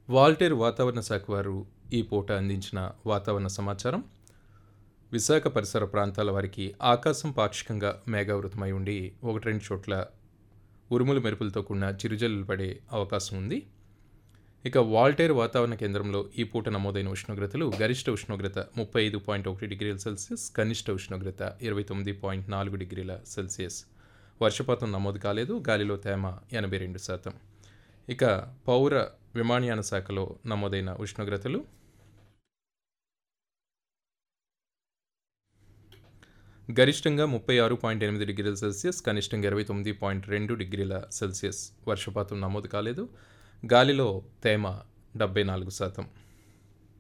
Voltaire వాతావరణ శాఖ వారు ఈ పూట అందించిన వాతావరణ సమాచారం విశాఖ పరిసర ప్రాంతాల వారికి ఆకాశం పాక్షికంగా మేఘావృతమై ఉండి ఒకటి రెండు చోట్ల ఉరుములు మెరుపులతో కూడిన చిరుజల్లులు పడే అవకాశం ఉంది ఇక వాల్టేర్ వాతావరణ కేంద్రంలో ఈ పూట నమోదైన ఉష్ణోగ్రతలు గరిష్ట ఉష్ణోగ్రత ముప్పై ఐదు పాయింట్ ఒకటి డిగ్రీల సెల్సియస్ కనిష్ట ఉష్ణోగ్రత ఇరవై తొమ్మిది పాయింట్ నాలుగు డిగ్రీల సెల్సియస్ వర్షపాతం నమోదు కాలేదు గాలిలో తేమ ఎనభై రెండు శాతం ఇక పౌర విమానయాన శాఖలో నమోదైన ఉష్ణోగ్రతలు గరిష్టంగా ముప్పై ఆరు పాయింట్ ఎనిమిది డిగ్రీల సెల్సియస్ కనిష్టంగా ఇరవై తొమ్మిది పాయింట్ రెండు డిగ్రీల సెల్సియస్ వర్షపాతం నమోదు కాలేదు గాలిలో తేమ డెబ్బై నాలుగు శాతం